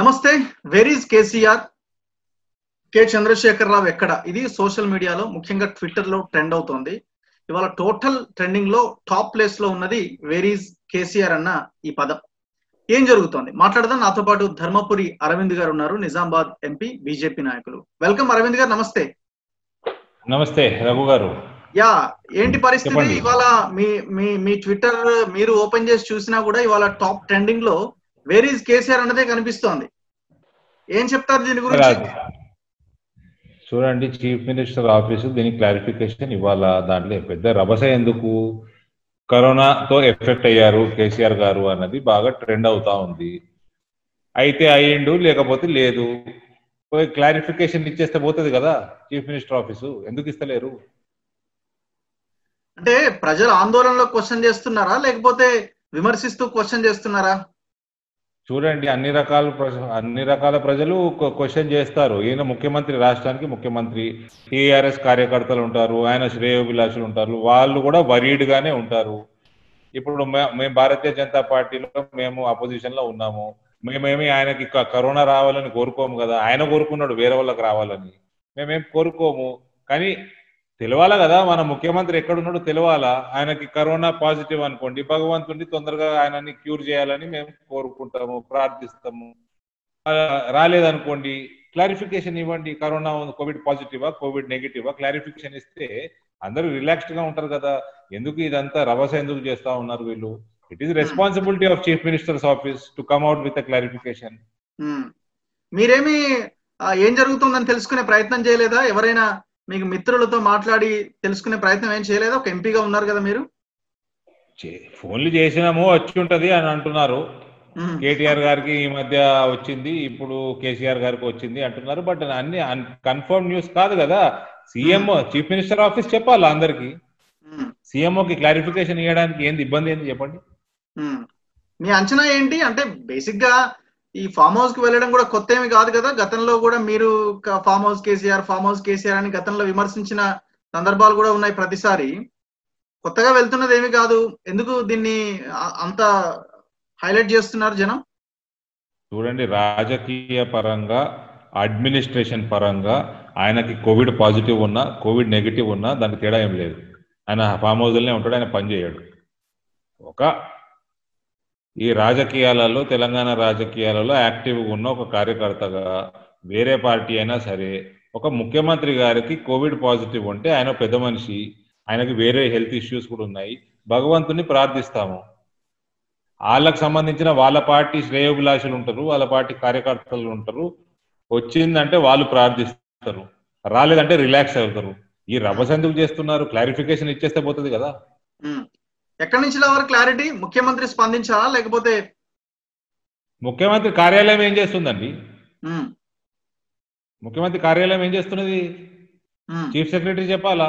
నమస్తే where is KCR K Chandrashekar Rao ఎక్కడ ఇది సోషల్ మీడియాలో ముఖ్యంగా ట్విట్టర్ లో ట్రెండ్ అవుతోంది ఇవాళ టోటల్ ట్రెండింగ్ లో టాప్ ప్లేస్ లో ఉన్నది వేర్ ఈజ్ కేసీఆర్ అన్న ఈ పదం ఏం జరుగుతోంది మాట్లాడదాం నాతో పాటు ధర్మపురి అరవింద్ గారు ఉన్నారు నిజామాబాద్ ఎంపీ బీజేపీ నాయకులు వెల్కమ్ అరవింద్ గారు నమస్తే నమస్తే రఘు గారు యా ఏంటి పరిస్థితి చెప్పండి. ఇవాళ మీ మీ మీ ట్విట్టర్ మీరు ఓపెన్ చేసి చూసినా కూడా ఇవాళ టాప్ ట్రెండింగ్ లో వేర్ ఈజ్ కేసీఆర్ అన్నదే కనిపిస్తోంది ఏం చెప్తారు దీని గురించి రాజ్. చూడండి చీఫ్ మినిస్టర్ ఆఫీసు దీనికి క్లారిఫికేషన్ ఇవ్వాలా దాంట్లో పెద్ద రభస ఎందుకు కరోనాతో ఎఫెక్ట్ అయ్యారు కేసీఆర్ గారు అన్నది బాగా ట్రెండ్ అవుతా ఉంది అయితే అయ్యిండు లేకపోతే లేదు పోయి క్లారిఫికేషన్ ఇచ్చేస్తే పోతుంది కదా చీఫ్ మినిస్టర్ ఆఫీసు ఎందుకు ఇస్తలేరు అంటే ప్రజలు ఆందోళనలో క్వశ్చన్ చేస్తున్నారా లేకపోతే విమర్శిస్తూ క్వశ్చన్ చేస్తున్నారా చూడండి అన్ని రకాల ప్రజ- అన్ని రకాల ప్రజలు క్వశ్చన్ చేస్తారు ఈయన ముఖ్యమంత్రి రాష్ట్రానికి ముఖ్యమంత్రి టీఆర్ఎస్ కార్యకర్తలు ఉంటారు ఆయన శ్రేయోభిలాషులు ఉంటారు వాళ్ళు కూడా worried గానే ఉంటారు ఇప్పుడు మే- మేము భారతీయ జనతా పార్టీలో మేము అపోజిషన్ లో ఉన్నాము మేమేమి ఆయనకి క- కరోనా రావాలని కోరుకోము కదా ఆయన కోరుకున్నాడు వేరే వాళ్ళకి రావాలని మేమేం కోరుకోము కానీ తెలవాలా కదా మన ముఖ్యమంత్రి ఎక్కడున్నాడో తెలవాలా ఆయనకి కరోనా పాజిటివ్ అనుకోండి భగవంతుడిని తొందరగా ఆయనని క్యూర్ చేయాలని మేము కోరుకుంటాము ప్రార్థిస్తాము ఆ, రాలేదనుకోండి క్లారిఫికేషన్ ఇవ్వండి కరోనా కోవిడ్ పాజిటివా కోవిడ్ నెగిటివా క్లారిఫికేషన్ ఇస్తే అందరూ రిలాక్స్డ్ గా ఉంటారు కదా ఎందుకు ఇదంతా రభస ఎందుకు చేస్తా ఉన్నారు వీళ్ళు it is responsibility of chief minister's office to come out with clarification um. మీరేమి ఆ, ఏం జరుగుతుందని తెలుసుకునే ప్రయత్నం చేయలేదా ఎవరైనా మీకు మిత్రులతో మాట్లాడి తెలుసుకునే ప్రయత్నం ఏం చేయలేదా ఒక ఎంపీగా ఉన్నారు కదా మీరు ఫోన్లు చేసినాము వచ్చి ఉంటది అని అంటున్నారు ఉమ్. కేటీఆర్ గారికి ఈ మధ్య వచ్చింది ఇప్పుడు కేసీఆర్ గారికి వచ్చింది అంటున్నారు బట్ అన్ని కన్ఫర్మ్ న్యూస్ కాదు కదా సీఎం చీఫ్ మినిస్టర్ ఆఫీస్ చెప్పాలి అందరికి ఉమ్. సీఎంఓకి క్లారిఫికేషన్ ఇవ్వడానికి ఏంది ఇబ్బంది ఏంది చెప్పండి ఉమ్. మీ అంచనా ఏంటి అంటే బేసిక్ గా ఈ ఫామ్ హౌస్ కి వెళ్ళడం కూడా కొత్త ఏమి కాదు కదా గతంలో కూడా మీరు క- farm house KCR farm house KCR అని గతంలో విమర్శించిన సందర్భాలు కూడా ఉన్నాయి ప్రతిసారి కొత్తగా వెళ్తున్నది ఏమి కాదు ఎందుకు దీన్ని ఆ- అంత హైలైట్ చేస్తున్నారు జనం చూడండి రాజకీయ పరంగా అడ్మినిస్ట్రేషన్ పరంగా ఆయనకి కోవిడ్ పాజిటివ్ ఉన్నా కోవిడ్ నెగిటివ్ ఉన్నా దానికి తేడా ఏం లేదు ఆయన ఫామ్ హౌస్లోనే ఉంటాడు ఆయన పని చేయడు ఒక ఈ రాజకీయాలలో తెలంగాణ రాజకీయాలలో యాక్టివ్గా ఉన్న ఒక కార్యకర్తగా వేరే పార్టీ అయినా సరే ఒక ముఖ్యమంత్రి గారికి కోవిడ్ పాజిటివ్ ఉంటే ఆయన పెద్ద మనిషి ఆయనకి వేరే హెల్త్ ఇష్యూస్ కూడా ఉన్నాయి భగవంతుని ప్రార్థిస్తాము వాళ్ళకి సంబంధించిన వాళ్ళ పార్టీ శ్రేయోభిలాషులు ఉంటారు వాళ్ళ పార్టీ కార్యకర్తలు ఉంటారు వచ్చిందంటే వాళ్ళు ప్రార్థిస్తారు రాలేదంటే రిలాక్స్ అవుతారు ఈ రభస ఎందుకు చేస్తున్నారు క్లారిఫికేషన్ ఇచ్చేస్తే పోతుంది కదా ఉమ్. ఎక్కడి నుంచి రావాలి క్లారిటీ ముఖ్యమంత్రి స్పందించాలా లేకపోతే ముఖ్యమంత్రి కార్యాలయం ఏం చేస్తుందండి ఉమ్, ముఖ్యమంత్రి కార్యాలయం ఏం చేస్తున్నది ఉమ్. చీఫ్ సెక్రటరీ చెప్పాలా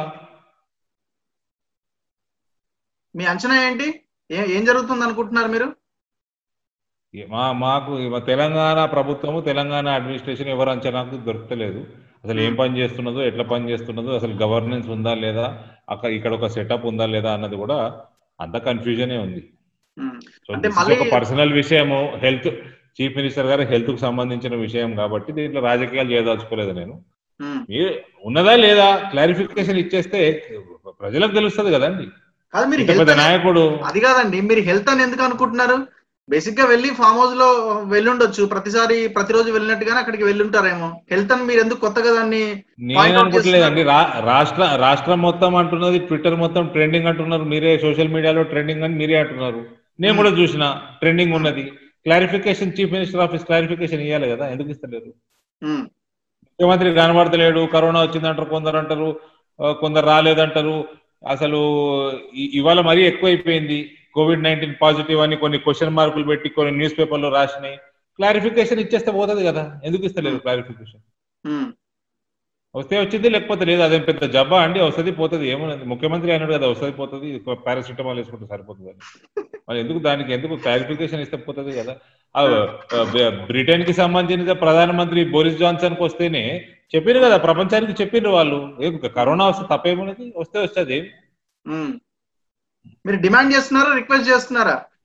మీ అంచనా ఏంటి ఏ- ఏం జరుగుతుంది అనుకుంటున్నారు మీరు మా మాకు మా తెలంగాణ ప్రభుత్వము తెలంగాణ అడ్మినిస్ట్రేషన్ ఎవరు అంచనాకు దొరకలేదు అసలు ఏం పని చేస్తున్నదో ఎట్లా పని చేస్తున్నదో అసలు గవర్నెన్స్ ఉందా లేదా అక్కడ ఇక్కడ ఒక సెటప్ ఉందా లేదా అన్నది కూడా అంత కన్ఫ్యూజనే ఉంది ఉమ్. సో అంటే this is మళ్ళీ- ఒక పర్సనల్ విషయము హెల్త్ చీఫ్ మినిస్టర్ గారి హెల్త్ కు సంబంధించిన విషయం కాబట్టి దీంట్లో రాజకీయాలు చేయదలుచుకోలేదు నేను ఉమ్. మీరు ఉన్నదా లేదా క్లారిఫికేషన్ ఇచ్చేస్తే ప్రజలకు తెలుస్తుంది కదండి కాదు మీరు ఇంత హెల్త్ పెద్ద అనే- నాయకుడు అది కాదండి మీరు హెల్త్ అని ఎందుకు అనుకుంటున్నారు బేసిక్ గా వెళ్ళి ఫామ్ హౌస్ లో వెళ్ళుండొచ్చు ప్రతిసారి ప్రతిరోజు వెళ్ళినట్టుగానే అక్కడికి వెళ్ళుంటారేమో హెల్త్ అని మీరు ఎందుకు కొత్తగా దాన్ని నేను Point out అనుకోవట్లేదండి రా- రాష్ట్ర రాష్ట్రం మొత్తం అంటున్నది ట్విట్టర్ మొత్తం ట్రెండింగ్ అంటున్నారు మీరే సోషల్ మీడియాలో ట్రెండింగ్ అని మీరే అంటున్నారు నేను కూడా చూసిన ట్రెండింగ్ ఉన్నది clarification chief minister office clarification ఇవ్వాలి కదా ఎందుకు ఇస్తలేరు ఉమ్, ముఖ్యమంత్రి కనబడతలేడు కరోనా వచ్చిందంటారు కొందరు అంటారు ఆ, కొందరు రాలేదంటారు అసలు ఇ- ఇవాళ మరీ ఎక్కువైపోయింది కోవిడ్ నైన్టీన్ పాజిటివ్ అని కొన్ని క్వశ్చన్ మార్కులు పెట్టి కొన్ని న్యూస్ పేపర్లో రాసినాయి క్లారిఫికేషన్ ఇచ్చేస్తే పోతుంది కదా ఎందుకు ఇస్తలేరు క్లారిఫికేషన్ ఉమ్, వస్తే వచ్చింది లేకపోతే లేదు అదేం పెద్ద జబ్బా అండి వస్తుంది పోతుంది ఏమున్నది ముఖ్యమంత్రి అన్నాడు కదా వస్తుంది పోతుంది పారాసిటమాల్ వేసుకుంటే సరిపోతుంది అని మరి ఎందుకు దానికి ఎందుకు క్లారిఫికేషన్ ఇస్తే పోతుంది కదా ఆ, ఆ, బ- బ్రిటన్ కి సంబంధించిన ప్రధానమంత్రి బోరిస్ జాన్సన్ కి వస్తేనే చెప్పారు కదా ప్రపంచానికి చెప్పిండ్రు వాళ్ళు ఏం కరోనా వస్తే తప్పేమున్నది వస్తే వస్తుంది ఉమ్. మీరు డిమాండ్ చేస్తున్నారా రిక్వెస్ట్ చేస్తున్నారా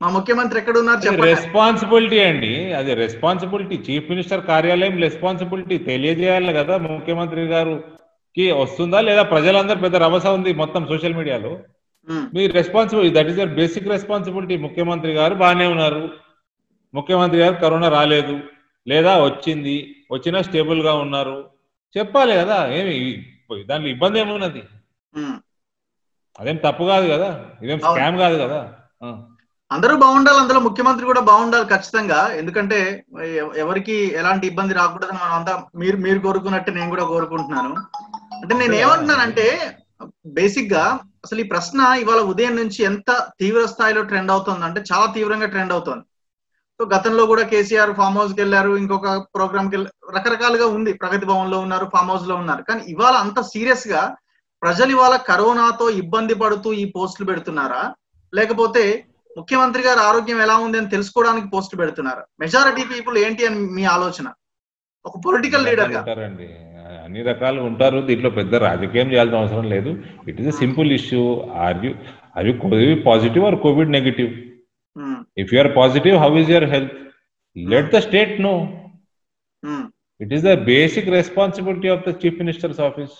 మా ముఖ్యమంత్రి ఎక్కడ ఉన్నారు చెప్పండి రెస్పాన్సిబిలిటీ అండి అది రెస్పాన్సిబిలిటీ చీఫ్ మినిస్టర్ కార్యాలయం రెస్పాన్సిబిలిటీ తెలియజేయాలి కదా ముఖ్యమంత్రి గారుకి వస్తుందా లేదా ప్రజలందరూ పెద్ద రభస ఉంది మొత్తం సోషల్ మీడియాలో ఉమ్, మీ responsibility that is your basic responsibility ముఖ్యమంత్రి గారు బాగానే ఉన్నారు ముఖ్యమంత్రి గారు కరోనా రాలేదు లేదా వచ్చింది వచ్చినా స్టేబుల్ గా ఉన్నారు చెప్పాలి కదా ఏమి దాంట్లో ఇబ్బంది ఏమున్నది ఉమ్. అదేం తప్పు కాదు కదా ఇదేం అవును. స్కామ్ కాదు కదా ఆ. అందరూ బాగుండాలి అందులో ముఖ్యమంత్రి కూడా బాగుండాలి ఖచ్చితంగా ఎందుకంటే ఎవ- ఎవరికి ఎలాంటి ఇబ్బంది రాకూడదని మనం అంతా మీరు మీరు కోరుకున్నట్టు నేను కూడా కోరుకుంటున్నాను అంటే నేను ఏమంటున్నానంటే బేసిక్ గా అసలు ఈ ప్రశ్న ఇవాళ ఉదయం నుంచి ఎంత తీవ్ర స్థాయిలో ట్రెండ్ అవుతుంది అంటే చాలా తీవ్రంగా ట్రెండ్ అవుతుంది సో గతంలో కూడా కేసీఆర్ ఫామ్ హౌస్ కి వెళ్ళారు ఇంకొక ప్రోగ్రామ్ కి వెళ్ళారు రకరకాలుగా ఉంది ప్రగతి భవన్ లో ఉన్నారు ఫామ్ హౌస్ లో ఉన్నారు కానీ ఇవాళ అంత సీరియస్ గా ప్రజలు ఇవాళ కరోనాతో ఇబ్బంది పడుతూ ఈ పోస్టులు పెడుతున్నారా లేకపోతే ముఖ్యమంత్రి గారి ఆరోగ్యం ఎలా ఉంది అని తెలుసుకోవడానికి పోస్ట్ పెడుతున్నారా మెజారిటీ పీపుల్ ఏంటి అని మీ ఆలోచన ఒక పొలిటికల్ లీడర్ గా ఉంటారండి అన్ని రకాలు ఉంటారు దీంట్లో పెద్ద రాజకీయం చేయాల్సిన అవసరం లేదు it is a simple issue are you are you covid positive or covid negative um, if you are positive how is your health let the state know um, it is the basic responsibility of the chief minister's office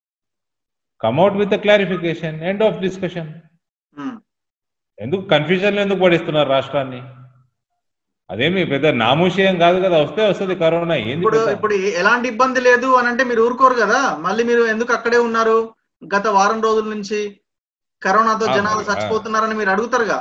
come out with clarification end of discussion um, ఎందుకు confusion ఎందుకు పడిస్తున్నారు రాష్ట్రాన్ని అదేమి పెద్ద నామూషయం కాదు కదా వస్తే వస్తుంది corona ఏంది ఇప్పుడు పెద్ద? ఇప్పుడు ఎలాంటి ఇబ్బంది లేదు అని అంటే మీరు ఊరుకోరు కదా మళ్ళీ మీరు ఎందుకు అక్కడే ఉన్నారు గత వారం రోజుల నుంచి కరోనాతో ఆ, జనాలు మరి, ఆ. చచ్చిపోతున్నారని మీరు అడుగుతారుగా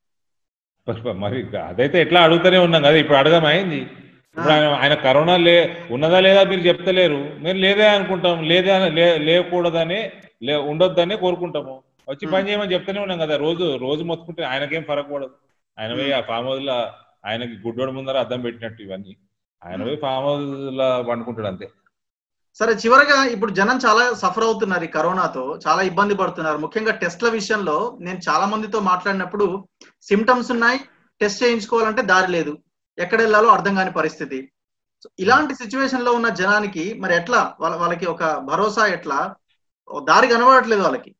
మరి అదైతే ఎట్లా అడుగుతూనే ఉన్నాం కదా ఇప్పుడు అడగమైంది ఇప్పుడు ఆయన ఆయన కరోనా లే ఉన్నదా లేదా మీరు చెప్తలేరు మేము లేదే అనుకుంటాం లేదే అని- లే లేకూడదనే లే ఉండొద్దనే కోరుకుంటాము వచ్చి పని చేయమని చెప్తూనే ఉన్నాం కదా రోజు రోజు మొత్తుకుంటే ఆయనకేం ఫరక్ పడదు ఆయన పోయి ఆ ఫామ్ హౌస్ లో ఆయనకి గుడ్డోడు ముందర అద్దం పెట్టినట్టు ఇవన్నీ ఆయన పోయి ఫామ్ హౌస్ లో పండుకుంటాడు అంతే సరే చివరగా ఇప్పుడు జనం చాలా సఫర్ అవుతున్నారు ఈ కరోనాతో చాలా ఇబ్బంది పడుతున్నారు ముఖ్యంగా టెస్ట్ల విషయంలో నేను చాలా మందితో మాట్లాడినప్పుడు సిమ్టమ్స్ ఉన్నాయి టెస్ట్ చేయించుకోవాలంటే దారి లేదు ఎక్కడ వెళ్ళాలో అర్థం కాని పరిస్థితి So, ఇలాంటి సిచ్యువేషన్ లో ఉన్న జనానికి మరి ఎట్లా వాళ్ళ వాళ్ళకి ఒక భరోసా ఎట్లా ఓ దారి కనబడట్లేదు వాళ్ళకి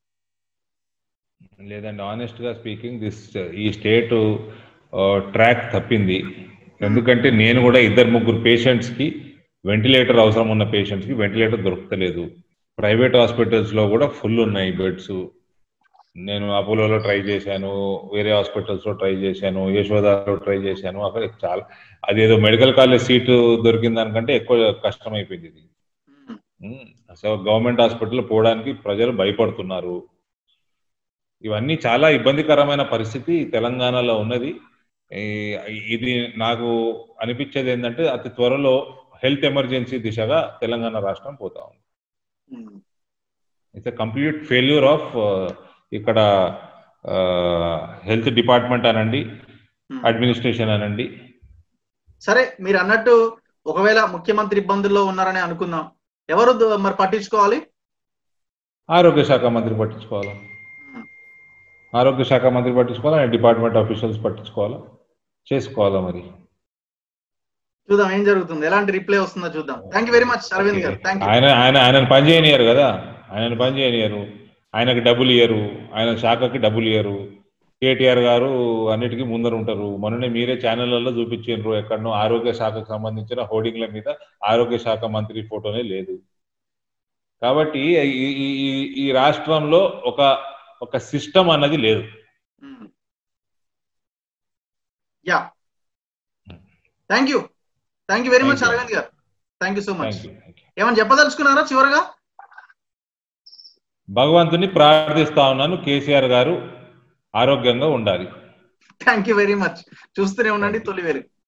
లేదండి ఆనెస్ట్ గా స్పీకింగ్ దిస్ ఈ స్టేట్ ట్రాక్ తప్పింది ఎందుకంటే నేను కూడా ఇద్దరు ముగ్గురు పేషెంట్స్ కి వెంటిలేటర్ అవసరం ఉన్న పేషెంట్స్ కి వెంటిలేటర్ దొరకలేదు ప్రైవేట్ హాస్పిటల్స్ లో కూడా ఫుల్ ఉన్నాయి బెడ్స్ నేను అపోలోలో ట్రై చేశాను వేరే హాస్పిటల్స్ లో ట్రై చేశాను యశోదాలో ట్రై చేశాను అక్కడ చాలా అదేదో మెడికల్ కాలేజ్ సీటు దొరికిన దానికంటే ఎక్కువ కష్టం అయిపోయింది ఇది ఉమ్, సో గవర్నమెంట్ హాస్పిటల్ పోవడానికి ప్రజలు భయపడుతున్నారు ఇవన్నీ చాలా ఇబ్బందికరమైన పరిస్థితి తెలంగాణలో ఉన్నది ఈ- ఇది నాకు అనిపించేది ఏంటంటే అతి త్వరలో హెల్త్ ఎమర్జెన్సీ దిశగా తెలంగాణ రాష్ట్రం పోతా ఉంది um. It's complete failure of ఇక్కడ హెల్త్ డిపార్ట్మెంట్ అనండి ఉమ్. అడ్మినిస్ట్రేషన్ అనండి సరే మీరు అన్నట్టు ఒకవేళ ముఖ్యమంత్రి ఇబ్బందుల్లో ఉన్నారని అనుకుందాం ఎవరు ద- మరి పట్టించుకోవాలి ఆరోగ్య శాఖ మంత్రి పట్టించుకోవాలి ఉమ్. ఆరోగ్య శాఖ మంత్రి పట్టించుకోవాలా డిపార్ట్మెంట్ ఆఫీషియల్స్ పట్టించుకోవాలా చేసుకోవాలా మరి చూద్దాం ఏం జరుగుతుంది ఎలాంటి రిప్లై వస్తుందో చూద్దాం thank you very much Arvind garu thank you ఆయన ఆయన ఆయనను పని చేయనియరు కదా ఆయనను పని చేయనియరు ఆయనకి డబ్బులు ఇయ్యరు ఆయన శాఖకి డబ్బులు ఇయ్యరు కేటీఆర్ గారు అన్నిటికీ ముందర ఉంటారు మొన్ననే మీరే ఛానళ్లలో చూపించారు ఎక్కడనో ఆరోగ్య శాఖకు సంబంధించిన హోర్డింగ్ల మీద ఆరోగ్య శాఖ మంత్రి ఫోటోనే లేదు కాబట్టి ఈ- ఈ- ఈ- ఈ రాష్ట్రంలో ఒక ఒక సిస్టమ్ అన్నది లేదు yeah thank you thank you very much Thank you. Arvind garu thank you so much thank you ఏమైనా చెప్పదలుచుకున్నారా చివరగా భగవంతుని ప్రార్థిస్తా ఉన్నాను కేసీఆర్ గారు ఆరోగ్యంగా ఉండాలి థ్యాంక్ యూ వెరీ మచ్ చూస్తూనే ఉండండి తొలి వెలుగు